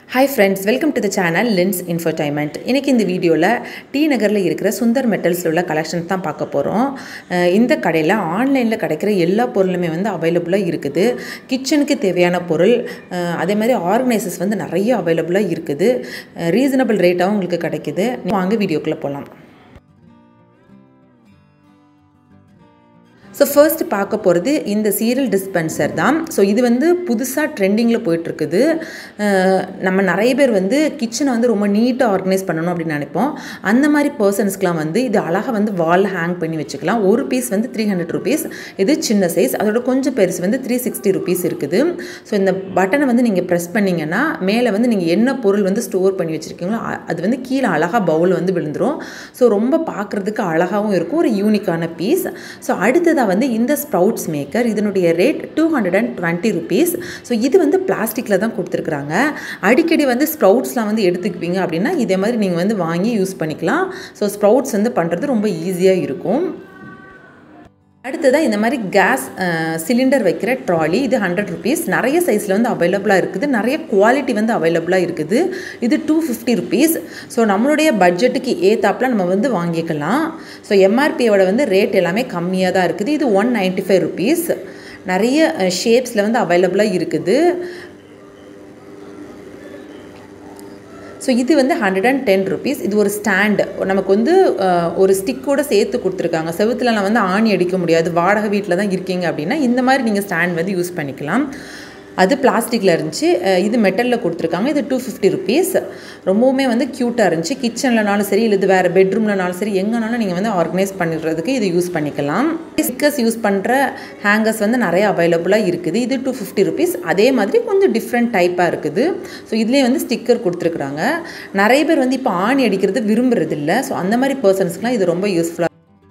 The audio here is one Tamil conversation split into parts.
hi friends welcome to the channel lens infotainment இன்றைக்கி இந்த வீடியோவில் டி நகரில் இருக்கிற சுந்தர் மெட்டல்ஸில் உள்ள கலெக்ஷன்ஸ் தான் பார்க்க போகிறோம் அஹ் இந்த கடையில் ஆன்லைனில் கிடைக்கிற எல்லா பொருளுமே வந்து அவைலபிளாக இருக்குது கிச்சனுக்கு தேவையான பொருள் அஹ் அதே மாதிரி ஆர்கனைசர்ஸ் வந்து நிறைய அவைலபிளாக இருக்குது ரீசனபிள் ரேட்டாகவும் உங்களுக்கு கிடைக்குது வாங்க வீடியோக்குள்ளே போகலாம் ஸோ ஃபர்ஸ்ட் பார்க்க போகிறது இந்த சீரியல் டிஸ்பென்சர் தான் ஸோ இது வந்து புதுசாக ட்ரெண்டிங்கில் போயிட்டுருக்குது நம்ம நிறைய பேர் வந்து கிச்சனை வந்து ரொம்ப நீட்டாக ஆர்கனைஸ் பண்ணணும் அப்படின்னு நினைப்போம் அந்த மாதிரி பர்சன்ஸ்க்குலாம் வந்து இது அழகாக வந்து வால் ஹேங் பண்ணி வச்சுக்கலாம் ஒரு பீஸ் வந்து த்ரீ ஹண்ட்ரட் ருபீஸ் இது சின்ன சைஸ் அதோட கொஞ்சம் பெருசு வந்து த்ரீ சிக்ஸ்டி ருபீஸ் இருக்குது ஸோ இந்த பட்டனை வந்து நீங்கள் ப்ரெஸ் பண்ணிங்கன்னா மேலே வந்து நீங்கள் என்ன பொருள் வந்து ஸ்டோர் பண்ணி வச்சுருக்கீங்களோ அ- அது வந்து கீழே அழகாக பவுல் வந்து விழுந்துரும் ஸோ ரொம்ப பார்க்குறதுக்கு அழகாகவும் இருக்கும் ஒரு யூனிக்கான பீஸ் ஸோ அடுத்ததாக வந்து இந்த ஸ்ப்ரவுட்ஸ் மேக்கர் இதனுடைய rate two hundred and twenty rupees so இது வந்து பிளாஸ்டிக்கில் தான் கொடுத்துருக்குறாங்க அடிக்கடி வந்து ஸ்ப்ரவுட்ஸ்லாம் வந்து எடுத்துக்குவீங்க அப்படின்னா இதே மாதிரி நீங்கள் வந்து வாங்கி யூஸ் பண்ணிக்கலாம் ஸோ ஸ்ப்ரவுட்ஸ் வந்து பண்ணுறது ரொம்ப ஈஸியாக இருக்கும் அடுத்ததாக இந்த மாதிரி கேஸ் சிலிண்டர் வைக்கிற ட்ராலி இது ஹண்ட்ரட் ருபீஸ் நிறைய சைஸில் வந்து அவைலபிளாக இருக்குது நிறைய குவாலிட்டி வந்து அவைலபிளாக இருக்குது இது டூ ஃபிஃப்டி ருபீஸ் ஸோ நம்மளுடைய பட்ஜெட்டுக்கு ஏத்தாப்பில் நம்ம வந்து வாங்கிக்கலாம் ஸோ எம்ஆர்பியோட வந்து ரேட் எல்லாமே கம்மியாக தான் இருக்குது இது ஒன் நைன்ட்டி ஃபைவ் ருபீஸ் நிறைய ஷேப்ஸில் வந்து அவைலபிளாக இருக்குது ஸோ இது வந்து ஹண்ட்ரட் அண்ட் டென் ருபீஸ் இது ஒரு ஸ்டாண்டு நமக்கு வந்து அஹ், ஒரு ஸ்டிக்கோட சேர்த்து கொடுத்துருக்காங்க செவுத்துலலாம் வந்து ஆணி அடிக்க முடியாது வாடகை வீட்டில் தான் இருக்கீங்க அப்படின்னா இந்த மாதிரி நீங்கள் ஸ்டாண்ட் வந்து யூஸ் பண்ணிக்கலாம் அது பிளாஸ்டிக்கில் இருந்துச்சு அஹ், இது மெட்டலில் கொடுத்துருக்காங்க இது டூ ஃபிஃப்டி ருபீஸ் ரொம்பவுமே வந்து க்யூட்டாக இருந்துச்சு கிச்சன்லனாலும் சரி இல்லை இது வேறு பெட்ரூம்லனாலும் சரி எங்கேனாலும் நீங்கள் வந்து ஆர்கனைஸ் பண்ணிடுறதுக்கு இது யூஸ் பண்ணிக்கலாம் ஸ்டிக்கர்ஸ் யூஸ் பண்ணுற ஹேங்கர்ஸ் வந்து நிறைய அவைலபிளாக இருக்குது இது டூ ஃபிஃப்டி ருபீஸ் அதே மாதிரி கொஞ்சம் டிஃப்ரெண்ட் டைப்பாக இருக்குது ஸோ இதுலேயே வந்து ஸ்டிக்கர் கொடுத்துருக்குறாங்க நிறைய பேர் வந்து இப்போ ஆணி அடிக்கிறது விரும்புறது இல்லை ஸோ அந்த மாதிரி பர்சன்ஸ்க்குலாம் இது ரொம்ப யூஸ்ஃபுல்லாக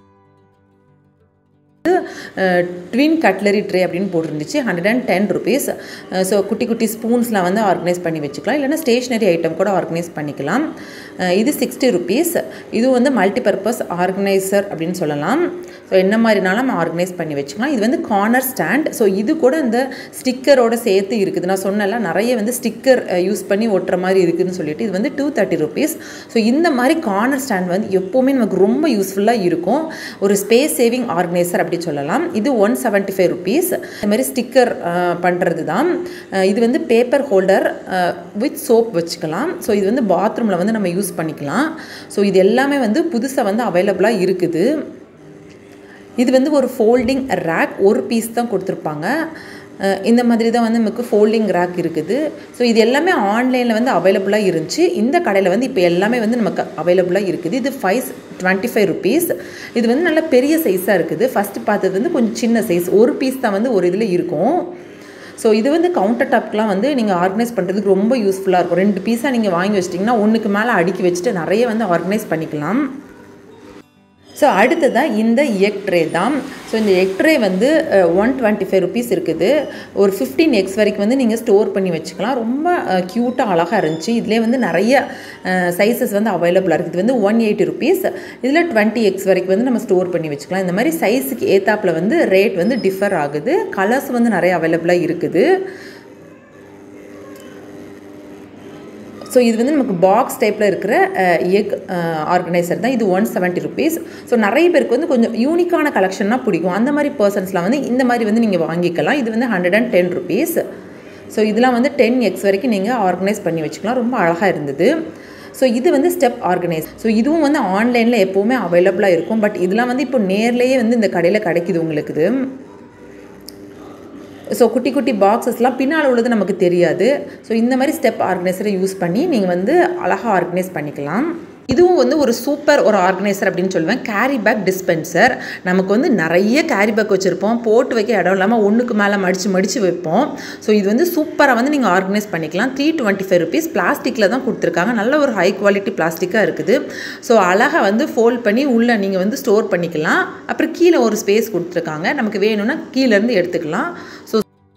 ட்வின் கட்லரி ட்ரே அப்படின்னு போட்டிருந்துச்சு hundred and ten rupees so குட்டி குட்டி ஸ்பூன்ஸ்லாம் வந்து ஆர்கனைஸ் பண்ணி வச்சுக்கலாம் இல்லைன்னா ஸ்டேஷ்னரி ஐட்டம் கூட ஆர்கனைஸ் பண்ணிக்கலாம் அஹ் இது சிக்ஸ்டி ருபீஸ் இது வந்து மல்டிபர்பஸ் ஆர்கனைசர் அப்படின்னு சொல்லலாம் ஸோ என்ன மாதிரினாலும் நம்ம ஆர்கனைஸ் பண்ணி வச்சுக்கலாம் இது வந்து கார்னர் ஸ்டாண்ட் ஸோ இது கூட இந்த ஸ்டிக்கரோட சேர்த்து இருக்குது நான் சொன்னல நிறைய வந்து ஸ்டிக்கர் யூஸ் பண்ணி ஒட்டுற மாதிரி இருக்குதுன்னு சொல்லிட்டு இது வந்து டூ தேர்ட்டி ருபீஸ் ஸோ இந்த மாதிரி கார்னர் ஸ்டாண்ட் வந்து எப்போவுமே நமக்கு ரொம்ப யூஸ்ஃபுல்லாக இருக்கும் ஒரு ஸ்பேஸ் சேவிங் ஆர்கனைசர் அப்படி சொல்லலாம் இது ஒன் செவன்ட்டி ஃபைவ் ருபீஸ் இந்த மாதிரி ஸ்டிக்கர் பண்ணுறது தான் அஹ் இது வந்து பேப்பர் ஹோல்டர் வித் சோப் வச்சுக்கலாம் ஸோ இது வந்து பாத்ரூமில் வந்து நம்ம யூஸ் பண்ணிக்கலாம் ஸோ இது எல்லாமே வந்து புதுசாக வந்து அவைலபிளாக இருக்குது இது வந்து ஒரு ஃபோல்டிங் ரேக் ஒரு பீஸ் தான் கொடுத்துருப்பாங்க அஹ் இந்த மாதிரி தான் வந்து நமக்கு ஃபோல்டிங் ரேக் இருக்குது ஸோ இது எல்லாமே ஆன்லைனில் வந்து அவைலபிளாக இருந்துச்சு இந்த கடையில் வந்து இப்போ எல்லாமே வந்து நமக்கு அவைலபிளாக இருக்குது இது ஃபைவ் டுவெண்ட்டி ஃபைவ் ருபீஸ் இது வந்து நல்ல பெரிய சைஸாக இருக்குது ஃபஸ்ட்டு பார்த்தது வந்து கொஞ்சம் சின்ன சைஸ் ஒரு பீஸ் தான் வந்து ஒரு இதில் இருக்கும் ஸோ இது வந்து கவுண்டர் டாப்க்கெலாம் வந்து நீங்கள் ஆர்கனைஸ் பண்ணுறதுக்கு ரொம்ப யூஸ்ஃபுல்லாக இருக்கும் ரெண்டு பீஸாக நீங்கள் வாங்கி வச்சிட்டிங்கன்னா ஒன்றுக்கு மேலே அடுக்கி வச்சுட்டு நிறைய வந்து ஆர்கனைஸ் பண்ணிக்கலாம் ஸோ அடுத்ததாக இந்த எக் ட்ரே தான் ஸோ இந்த எக் ட்ரே வந்து ஒன் டுவெண்ட்டி ஃபைவ் ருபீஸ் இருக்குது ஒரு ஃபிஃப்டீன் எக்ஸ் வரைக்கும் வந்து நீங்கள் ஸ்டோர் பண்ணி வச்சுக்கலாம் ரொம்ப க்யூட்டாக அழகாக இருந்துச்சு இதிலே வந்து நிறைய சைஸஸ் வந்து அவைலபிளாக இருக்குது இது வந்து ஒன் எயிட்டி ருபீஸ் இதில் டுவெண்ட்டி எக்ஸ் வரைக்கும் வந்து நம்ம ஸ்டோர் பண்ணி வச்சுக்கலாம் இந்த மாதிரி சைஸுக்கு ஏத்தாப்பில் வந்து ரேட் வந்து டிஃபர் ஆகுது கலர்ஸ் வந்து நிறைய அவைலபிளாக இருக்குது ஸோ இது வந்து நமக்கு பாக்ஸ் டைப்பில் இருக்கிற எக் ஆர்கனைசர் தான் இது ஒன் செவன்ட்டி ருபீஸ் ஸோ நிறைய பேருக்கு வந்து கொஞ்சம் யூனிக்கான கலெக்ஷன்னா பிடிக்கும் அந்த மாதிரி பர்சன்ஸ்லாம் வந்து இந்த மாதிரி வந்து நீங்கள் வாங்கிக்கலாம் இது வந்து hundred and ten rupees so இதெல்லாம் வந்து டென் எக்ஸ் வரைக்கும் நீங்கள் ஆர்கனைஸ் பண்ணி வச்சுக்கலாம் ரொம்ப அழகாக இருந்தது ஸோ இது வந்து ஸ்டெப் ஆர்கனைஸ் ஸோ இதுவும் வந்து ஆன்லைனில் எப்போவுமே அவைலபிளாக இருக்கும் பட் இதெல்லாம் வந்து இப்போ நேர்லேயே வந்து இந்த கடையில் கிடைக்குது உங்களுக்கு இது ஸோ குட்டி குட்டி பாக்ஸஸ்லாம் பின்னால் உள்ளது நமக்கு தெரியாது ஸோ இந்த மாதிரி ஸ்டெப் ஆர்கனைசரை யூஸ் பண்ணி நீங்கள் வந்து அழகாக ஆர்கனைஸ் பண்ணிக்கலாம் இதுவும் வந்து ஒரு சூப்பர் ஒரு ஆர்கனைசர் அப்படின்னு சொல்லுவேன் கேரி பேக் டிஸ்பென்சர் நமக்கு வந்து நிறைய கேரி பேக் வச்சுருப்போம் போட்டு வைக்க இடம் இல்லாமல் ஒன்றுக்கு மேலே மடித்து மடித்து வைப்போம் ஸோ இது வந்து சூப்பராக வந்து நீங்கள் ஆர்கனைஸ் பண்ணிக்கலாம் த்ரீ டுவெண்ட்டி ஃபைவ் ருபீஸ் பிளாஸ்டிக்கில் தான் கொடுத்துருக்காங்க நல்ல ஒரு ஹை குவாலிட்டி பிளாஸ்டிக்காக இருக்குது ஸோ அழகாக வந்து ஃபோல்ட் பண்ணி உள்ளே நீங்கள் வந்து ஸ்டோர் பண்ணிக்கலாம் அப்புறம் கீழே ஒரு ஸ்பேஸ் கொடுத்துருக்காங்க நமக்கு வேணும்னா கீழேருந்து எடுத்துக்கலாம் ஸோ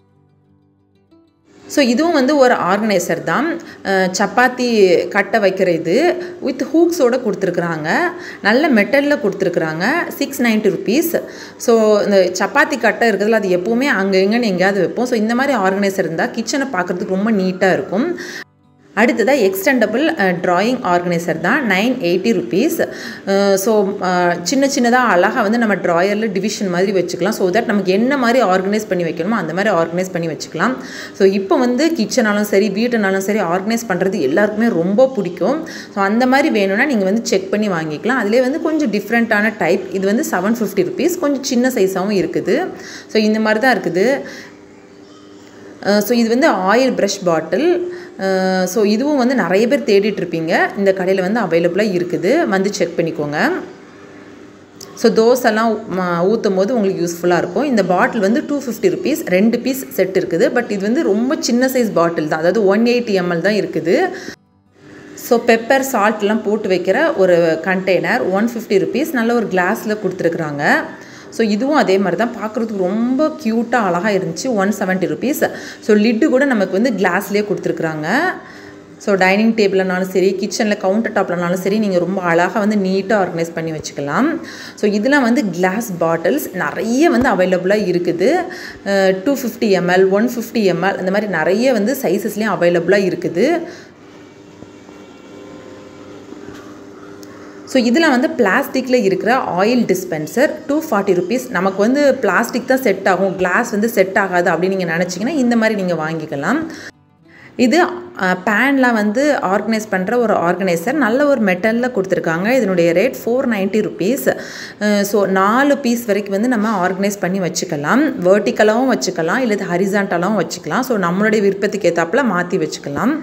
ஸோ இதுவும் வந்து ஒரு ஆர்கனைசர் தான் அஹ் சப்பாத்தி கட்டை வைக்கிற இது வித் ஹூக்ஸோடு கொடுத்துருக்குறாங்க நல்ல மெட்டலில் கொடுத்துருக்குறாங்க சிக்ஸ் நைன்ட்டி ருபீஸ் ஸோ இந்த சப்பாத்தி கட்டை இருக்கிறதுல அது எப்போவுமே அங்கே எங்கேன்னு எங்கேயாவது வைப்போம் ஸோ இந்த மாதிரி ஆர்கனைசர் இருந்தால் கிச்சனை பார்க்குறதுக்கு ரொம்ப நீட்டாக இருக்கும் அடுத்ததாக எக்ஸ்டெண்டபிள் ட்ராயிங் ஆர்கனைசர் தான் நைன் எயிட்டி ருபீஸ் ஸோ சின்ன சின்னதாக அழகாக வந்து நம்ம ட்ராயரில் டிவிஷன் மாதிரி வச்சுக்கலாம் ஸோ தட் நமக்கு என்ன மாதிரி ஆர்கனைஸ் பண்ணி வைக்கணுமோ அந்த மாதிரி ஆர்கனைஸ் பண்ணி வச்சுக்கலாம் ஸோ இப்போ வந்து கிச்சனாலும் சரி வீட்டுனாலும் சரி ஆர்கனைஸ் பண்ணுறது எல்லாருக்குமே ரொம்ப பிடிக்கும் ஸோ அந்த மாதிரி வேணும்னா நீங்கள் வந்து செக் பண்ணி வாங்கிக்கலாம் அதிலே வந்து கொஞ்சம் டிஃப்ரெண்ட்டான டைப் இது வந்து செவன் ஃபிஃப்டி ருபீஸ் கொஞ்சம் சின்ன சைஸாகவும் இருக்குது ஸோ இந்த மாதிரி தான் இருக்குது ஸோ இது வந்து ஆயில் ப்ரஷ் பாட்டில் ஸோ இதுவும் வந்து நிறைய பேர் தேடிட்டு இருப்பீங்க இந்த கடையில் வந்து அவைலபிளாக இருக்குது வந்து செக் பண்ணிக்கோங்க ஸோ தோசைலாம் ஊற்றும் போது உங்களுக்கு யூஸ்ஃபுல்லாக இருக்கும் இந்த பாட்டில் வந்து டூ ஃபிஃப்டி ருபீஸ் ரெண்டு பீஸ் செட் இருக்குது பட் இது வந்து ரொம்ப சின்ன சைஸ் பாட்டில் தான் அதாவது ஒன் எயிட்டி எம்எல் தான் இருக்குது ஸோ பெப்பர் சால்ட்லாம் போட்டு வைக்கிற ஒரு கண்டெய்னர் ஒன் ஃபிஃப்டி ருபீஸ் நல்ல ஒரு கிளாஸில் கொடுத்துருக்குறாங்க ஸோ இதுவும் அதே மாதிரி தான் பார்க்குறதுக்கு ரொம்ப க்யூட்டாக அழகாக இருந்துச்சு ஒன் செவன்ட்டி ருபீஸ் ஸோ லிட்டு கூட நமக்கு வந்து கிளாஸ்லேயே கொடுத்துருக்குறாங்க ஸோ டைனிங் டேபிள்னாலும் சரி கிச்சனில் கவுண்டர் டாப்லனாலும் சரி நீங்கள் ரொம்ப அழகாக வந்து நீட்டாக ஆர்கனைஸ் பண்ணி வச்சுக்கலாம் ஸோ இதெல்லாம் வந்து கிளாஸ் பாட்டில்ஸ் நிறைய வந்து அவைலபிளாக இருக்குது two fifty ML one fifty ML அந்த மாதிரி நிறைய வந்து சைஸஸ்லேயும் அவைலபிளாக இருக்குது ஸோ இதில் வந்து பிளாஸ்டிக்கில் இருக்கிற oil dispenser two forty rupees நமக்கு வந்து பிளாஸ்டிக் தான் செட் ஆகும் கிளாஸ் வந்து செட் ஆகாது அப்படின்னு நீங்கள் நினச்சிங்கன்னா இந்த மாதிரி நீங்கள் வாங்கிக்கலாம் இது பேன்லாம் வந்து ஆர்கனைஸ் பண்ணுற ஒரு ஆர்கனைசர் நல்ல ஒரு மெட்டலில் கொடுத்துருக்காங்க இதனுடைய rate four ninety rupees so நாலு பீஸ் வரைக்கும் வந்து நம்ம ஆர்கனைஸ் பண்ணி வச்சுக்கலாம் வேர்ட்டிக்கலாகவும் வச்சுக்கலாம் இல்லை ஹரிசான்டலாகவும் வச்சுக்கலாம் ஸோ நம்மளுடைய விருப்பத்துக்கு ஏற்றாப்பில் மாற்றி வச்சுக்கலாம்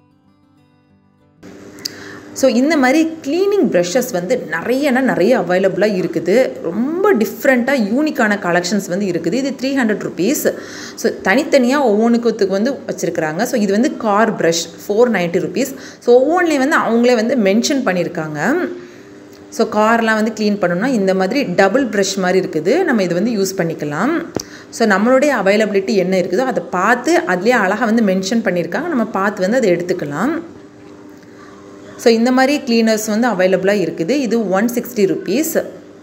ஸோ இந்த மாதிரி க்ளீனிங் ப்ரஷஸ் வந்து நிறையனா நிறைய அவைலபிளாக இருக்குது ரொம்ப டிஃப்ரெண்ட்டாக யூனிக்கான கலெக்ஷன்ஸ் வந்து இருக்குது இது த்ரீ ஹண்ட்ரட் ருபீஸ் ஸோ தனித்தனியாக ஒவ்வொன்றுக்குத்துக்கு வந்து வச்சுருக்குறாங்க ஸோ இது வந்து car brush four ninety rupees so ஒவ்வொன்றிலையும் வந்து அவங்களே வந்து மென்ஷன் பண்ணியிருக்காங்க ஸோ கார்லாம் வந்து க்ளீன் பண்ணணும்னா இந்த மாதிரி டபுள் ப்ரஷ் மாதிரி இருக்குது நம்ம இது வந்து யூஸ் பண்ணிக்கலாம் ஸோ நம்மளுடைய அவைலபிலிட்டி என்ன இருக்குதோ அதை பார்த்து அதுலேயே அழகாக வந்து மென்ஷன் பண்ணியிருக்காங்க நம்ம பார்த்து வந்து அதை எடுத்துக்கலாம் ஸோ இந்த மாதிரி க்ளீனர்ஸ் வந்து அவைலபிளாக இருக்குது இது ஒன் சிக்ஸ்டி ருபீஸ்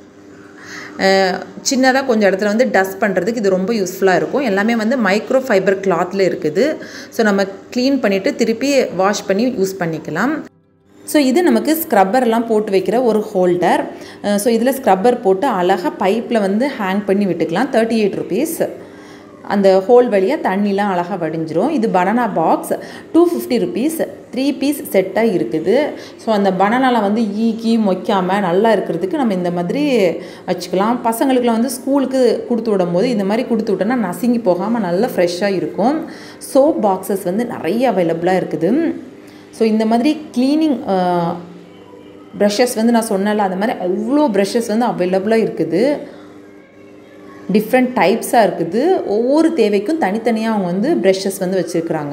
சின்னதாக கொஞ்சம் இடத்துல வந்து டஸ்ட் பண்ணுறதுக்கு இது ரொம்ப யூஸ்ஃபுல்லாக இருக்கும் எல்லாமே வந்து மைக்ரோ ஃபைபர் கிளாத்தில் இருக்குது ஸோ நம்ம க்ளீன் பண்ணிவிட்டு திருப்பி வாஷ் பண்ணி யூஸ் பண்ணிக்கலாம் ஸோ இது நமக்கு ஸ்க்ரப்பர்லாம் போட்டு வைக்கிற ஒரு ஹோல்டர் ஸோ இதில் ஸ்க்ரப்பர் போட்டு அழகாக பைப்பில் வந்து ஹேங் பண்ணி விட்டுக்கலாம் தேர்ட்டி எயிட் ருபீஸ் அந்த ஹோல் வழியாக தண்ணிலாம் அழகாக வடிஞ்சிரும் இது banana box two fifty rupees three piece செட்டாக இருக்குது ஸோ அந்த பனானாவில் வந்து ஈக்கி மொய்க்காமல் நல்லா இருக்கிறதுக்கு நம்ம இந்த மாதிரி வச்சுக்கலாம் பசங்களுக்குலாம் வந்து ஸ்கூலுக்கு கொடுத்து விடும் போது இந்த மாதிரி கொடுத்து விட்டோன்னா நசுங்கி போகாமல் நல்லா ஃப்ரெஷ்ஷாக இருக்கும் சோப் பாக்ஸஸ் வந்து நிறைய அவைலபிளாக இருக்குது ஸோ இந்த மாதிரி க்ளீனிங் ப்ரஷஸ் வந்து நான் சொன்னல அந்த மாதிரி அவ்வளோ ப்ரஷஸ் வந்து அவைலபிளாக இருக்குது டிஃப்ரெண்ட் டைப்ஸாக இருக்குது ஒவ்வொரு தேவைக்கும் தனித்தனியாக அவங்க வந்து ப்ரஷஸ் வந்து வச்சுருக்குறாங்க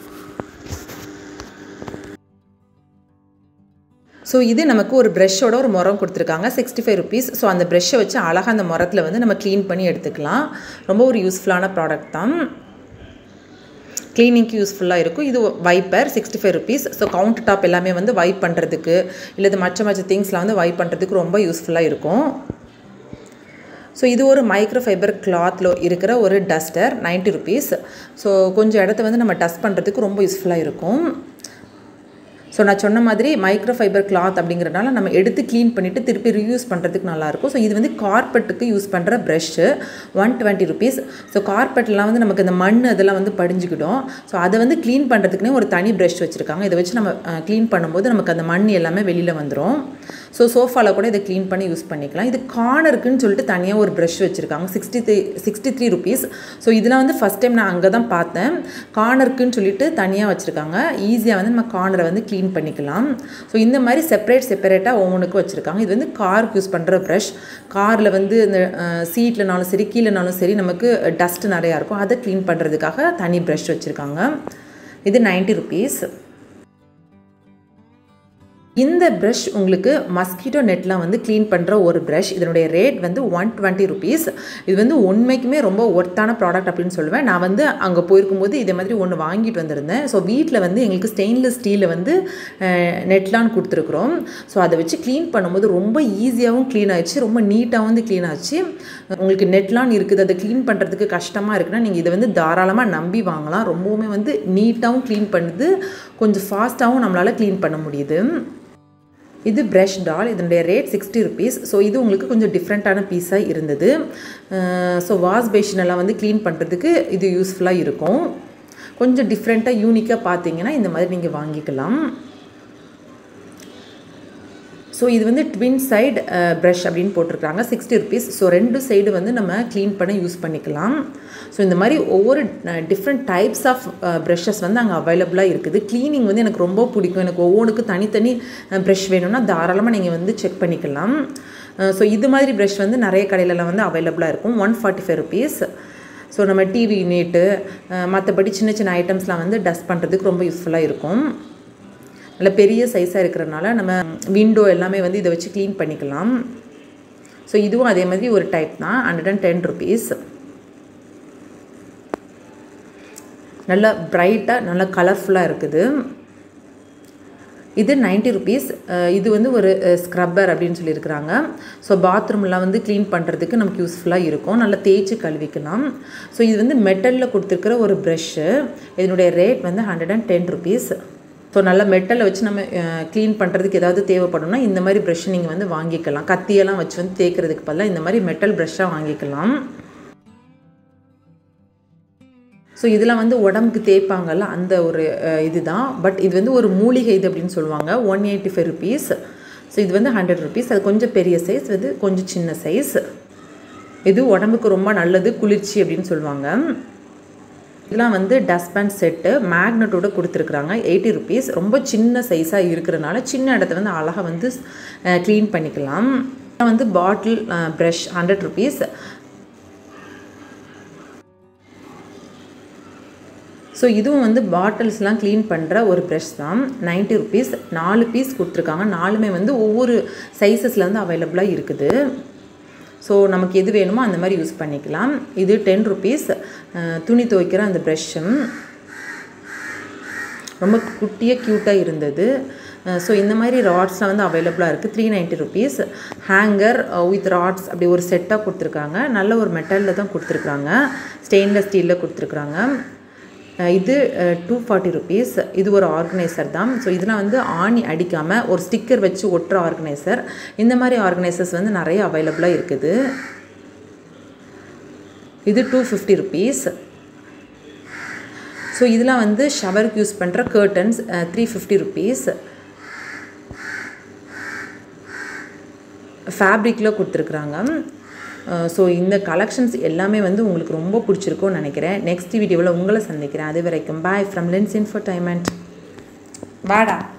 ஸோ இது நமக்கு ஒரு ப்ரெஷ்ஷோட ஒரு முறம் கொடுத்துருக்காங்க சிக்ஸ்டி ஃபைவ் ருபீஸ் ஸோ அந்த ப்ரெஷ்ஷை வச்சு அழகாக அந்த முரத்தில் வந்து நம்ம க்ளீன் பண்ணி எடுத்துக்கலாம் ரொம்ப ஒரு யூஸ்ஃபுல்லான ப்ராடக்ட் தான் க்ளீனிங்க்கு யூஸ்ஃபுல்லாக இருக்கும் இது wiper sixty five rupees so counter top எல்லாமே வந்து வைப் பண்ணுறதுக்கு இல்லை இது மற்ற மற்ற திங்ஸ்லாம் வந்து வைப் பண்ணுறதுக்கு ரொம்ப யூஸ்ஃபுல்லாக இருக்கும் ஸோ இது ஒரு மைக்ரோ ஃபைபர் கிளாத்தில் இருக்கிற ஒரு டஸ்டர் நைன்ட்டி ருபீஸ் ஸோ கொஞ்சம் இடத்த வந்து நம்ம டஸ்ட் பண்ணுறதுக்கு ரொம்ப யூஸ்ஃபுல்லாக இருக்கும் ஸோ நான் சொன்ன மாதிரி மைக்ரோ ஃபைபர் கிளாத் அப்படிங்கிறனால நம்ம எடுத்து க்ளீன் பண்ணிவிட்டு திருப்பி ரீயூஸ் பண்ணுறதுக்கு நல்லாயிருக்கும் ஸோ இது வந்து கார்பெட்டுக்கு யூஸ் பண்ணுற brush one twenty rupees so கார்பெட்லாம் வந்து நமக்கு இந்த மண் அதெல்லாம் வந்து படிஞ்சுக்கிடும் ஸோ அதை வந்து க்ளீன் பண்ணுறதுக்குனே ஒரு தனி ப்ரஷ் வச்சுருக்காங்க இதை வச்சு நம்ம க்ளீன் பண்ணும்போது நமக்கு அந்த மண் எல்லாமே வெளியில் வந்துடும் ஸோ சோஃபாவில் கூட இதை க்ளீன் பண்ணி யூஸ் பண்ணிக்கலாம் இது கார்னருக்குன்னு சொல்லிட்டு தனியாக ஒரு ப்ரஷ் வச்சுருக்காங்க sixty three sixty three rupees so இதெல்லாம் வந்து ஃபஸ்ட் டைம் நான் அங்கே தான் பார்த்தேன் கார்னருக்குன்னு சொல்லிட்டு தனியாக வச்சுருக்காங்க ஈஸியாக வந்து நம்ம கார்னரை வந்து க்ளீன் பண்ணிக்கலாம் ஸோ இந்த மாதிரி செப்பரேட் செப்பரேட்டாக ஒவ்வொன்றுக்கும் வச்சுருக்காங்க இது வந்து காருக்கு யூஸ் பண்ணுற ப்ரஷ் காரில் வந்து இந்த சீட்லனாலும் சரி கீழேனாலும் சரி நமக்கு டஸ்ட் நிறையா இருக்கும் அதை க்ளீன் பண்ணுறதுக்காக தனி ப்ரஷ் வச்சுருக்காங்க இது நைன்ட்டி ருபீஸ் இந்த ப்ரஷ் உங்களுக்கு மஸ்கிட்டோ நெட்லாம் வந்து க்ளீன் பண்ணுற ஒரு ப்ரஷ் இதனுடைய ரேட் வந்து ஒன் டுவெண்ட்டி ருபீஸ் இது வந்து உண்மைக்குமே ரொம்ப ஒர்த்தான ப்ராடக்ட் அப்படின்னு சொல்லுவேன் நான் வந்து அங்கே போயிருக்கும்போது இதே மாதிரி ஒன்று வாங்கிட்டு வந்திருந்தேன் ஸோ வீட்டில் வந்து எங்களுக்கு ஸ்டெயின்லெஸ் ஸ்டீலில் வந்து நெட்லான் கொடுத்துருக்குறோம் ஸோ அதை வச்சு க்ளீன் பண்ணும்போது ரொம்ப ஈஸியாகவும் க்ளீன் ஆயிடுச்சு ரொம்ப நீட்டாகவும் வந்து க்ளீன் ஆச்சு உங்களுக்கு நெட்லான் இருக்குது அதை க்ளீன் பண்ணுறதுக்கு கஷ்டமாக இருக்குன்னா நீங்கள் இதை வந்து தாராளமாக நம்பி வாங்கலாம் ரொம்பவுமே வந்து நீட்டாகவும் க்ளீன் பண்ணுது கொஞ்சம் ஃபாஸ்ட்டாகவும் நம்மளால் க்ளீன் பண்ண முடியுது இது ப்ரஷ் டால் இதனுடைய ரேட் சிக்ஸ்டி ருபீஸ் ஸோ இது உங்களுக்கு கொஞ்சம் டிஃப்ரெண்ட்டான பீஸாக இருந்தது ஸோ வாஷ் பேஷன் எல்லாம் வந்து க்ளீன் பண்ணுறதுக்கு இது யூஸ்ஃபுல்லாக இருக்கும் கொஞ்சம் டிஃப்ரெண்ட்டாக யூனிக்காக பார்த்தீங்கன்னா இந்த மாதிரி நீங்கள் வாங்கிக்கலாம் ஸோ இது வந்து ட்வின் சைடு ப்ரஷ் அப்படின்னு போட்டிருக்காங்க சிக்ஸ்டி ருபீஸ் ஸோ ரெண்டு சைடு வந்து நம்ம க்ளீன் பண்ண யூஸ் பண்ணிக்கலாம் ஸோ இந்த மாதிரி ஒவ்வொரு டிஃப்ரெண்ட் டைப்ஸ் ஆஃப் ப்ரஷஸ் வந்து அங்கே அவைலபிளாக இருக்குது க்ளீனிங் வந்து எனக்கு ரொம்ப பிடிக்கும் எனக்கு ஒவ்வொன்றுக்கும் தனித்தனி ப்ரஷ் வேணும்னா தாராளமாக நீங்கள் வந்து செக் பண்ணிக்கலாம் ஸோ இது மாதிரி ப்ரஷ் வந்து நிறைய கடையிலலாம் வந்து அவைலபிளாக இருக்கும் one forty five rupees so நம்ம டிவி யூனிட்டு மற்றபடி சின்ன சின்ன ஐட்டம்ஸ்லாம் வந்து டஸ்ட் பண்ணுறதுக்கு ரொம்ப யூஸ்ஃபுல்லாக இருக்கும் நல்ல பெரிய சைஸாக இருக்கிறனால நம்ம விண்டோ எல்லாமே வந்து இதை வச்சு க்ளீன் பண்ணிக்கலாம் ஸோ இதுவும் அதே மாதிரி ஒரு டைப் தான் ஹண்ட்ரட் அண்ட் டென் ருபீஸ் நல்லா ப்ரைட்டாக நல்லா கலர்ஃபுல்லாக இருக்குது இது நைன்ட்டி ருபீஸ் இது வந்து ஒரு ஸ்க்ரப்பர் அப்படின்னு சொல்லியிருக்கிறாங்க ஸோ பாத்ரூம்லாம் வந்து க்ளீன் பண்ணுறதுக்கு நமக்கு யூஸ்ஃபுல்லாக இருக்கும் நல்லா தேய்ச்சி கழுவிக்கலாம் ஸோ இது வந்து மெட்டலில் கொடுத்துருக்கிற ஒரு ப்ரெஷ்ஷு இதனுடைய ரேட் வந்து hundred and ten rupees so நல்லா மெட்டலை வச்சு நம்ம க்ளீன் பண்ணுறதுக்கு ஏதாவது தேவைப்படும்னா இந்த மாதிரி ப்ரெஷ் நீங்கள் வந்து வாங்கிக்கலாம் கத்தியெல்லாம் வச்சு வந்து தேய்க்கிறதுக்கு பதிலாக இந்த மாதிரி மெட்டல் ப்ரெஷ்ஷாக வாங்கிக்கலாம் ஸோ இதெல்லாம் வந்து உடம்புக்கு தேய்ப்பாங்கல்ல அந்த ஒரு இதுதான் பட் இது வந்து ஒரு மூலிகை இது அப்படின்னு சொல்லுவாங்க one eighty five rupees so இது வந்து ஹண்ட்ரட் ருபீஸ் அது கொஞ்சம் பெரிய சைஸ் இது கொஞ்சம் சின்ன சைஸ் இது உடம்புக்கு ரொம்ப நல்லது குளிர்ச்சி அப்படின்னு சொல்லுவாங்க இதெல்லாம் வந்து டஸ்ட்பேன் செட்டு மேக்னெட்டோட கொடுத்துருக்குறாங்க எயிட்டி ருபீஸ் ரொம்ப சின்ன சைஸாக இருக்கிறனால சின்ன இடத்த வந்து அழகாக வந்து க்ளீன் பண்ணிக்கலாம் வந்து bottle brush hundred rupees so இதுவும் வந்து பாட்டில்ஸ்லாம் க்ளீன் பண்ணுற ஒரு ப்ரஷ் தான் நைன்ட்டி ருபீஸ் நாலு பீஸ் கொடுத்துருக்காங்க நாலுமே வந்து ஒவ்வொரு சைஸஸில் வந்து அவைலபிளாக இருக்குது ஸோ நமக்கு எது வேணுமோ அந்த மாதிரி யூஸ் பண்ணிக்கலாம் இது டென் ருபீஸ் துணி துவைக்கிற அந்த ப்ரெஷ்ஷும் ரொம்ப குட்டியாக க்யூட்டாக இருந்தது ஸோ இந்த மாதிரி ராட்ஸ்லாம் வந்து அவைலபிளாக இருக்குது three ninety rupees hanger with rods அப்படி ஒரு செட்டாக கொடுத்துருக்காங்க நல்ல ஒரு மெட்டலில் தான் கொடுத்துருக்குறாங்க ஸ்டெயின்லெஸ் ஸ்டீலில் கொடுத்துருக்குறாங்க இது டூ ஃபார்ட்டி ருபீஸ் இது ஒரு ஆர்கனைசர் தான் ஸோ இதெல்லாம் வந்து ஆணி அடிக்காமல் ஒரு ஸ்டிக்கர் வச்சு ஒட்டுற ஆர்கனைசர் இந்த மாதிரி ஆர்கனைசர்ஸ் வந்து நிறைய அவைலபிளாக இருக்குது இது டூ ஃபிஃப்டி ருபீஸ் ஸோ இதெல்லாம் வந்து ஷவருக்கு யூஸ் பண்ணுற கர்டன்ஸ் த்ரீ ஃபிஃப்டி ருபீஸ் ஃபேப்ரிக்கில் கொடுத்துருக்குறாங்க ஸோ இந்த கலெக்ஷன்ஸ் எல்லாமே வந்து உங்களுக்கு ரொம்ப பிடிச்சிருக்கும்னு நினைக்கிறேன் நெக்ஸ்ட் வீடியோவில் உங்களை சந்திக்கிறேன் அது வரைக்கும் பாய் ஃப்ரம் லென்ஸ் இன்ஃபர்டைன்மெண்ட் வாடா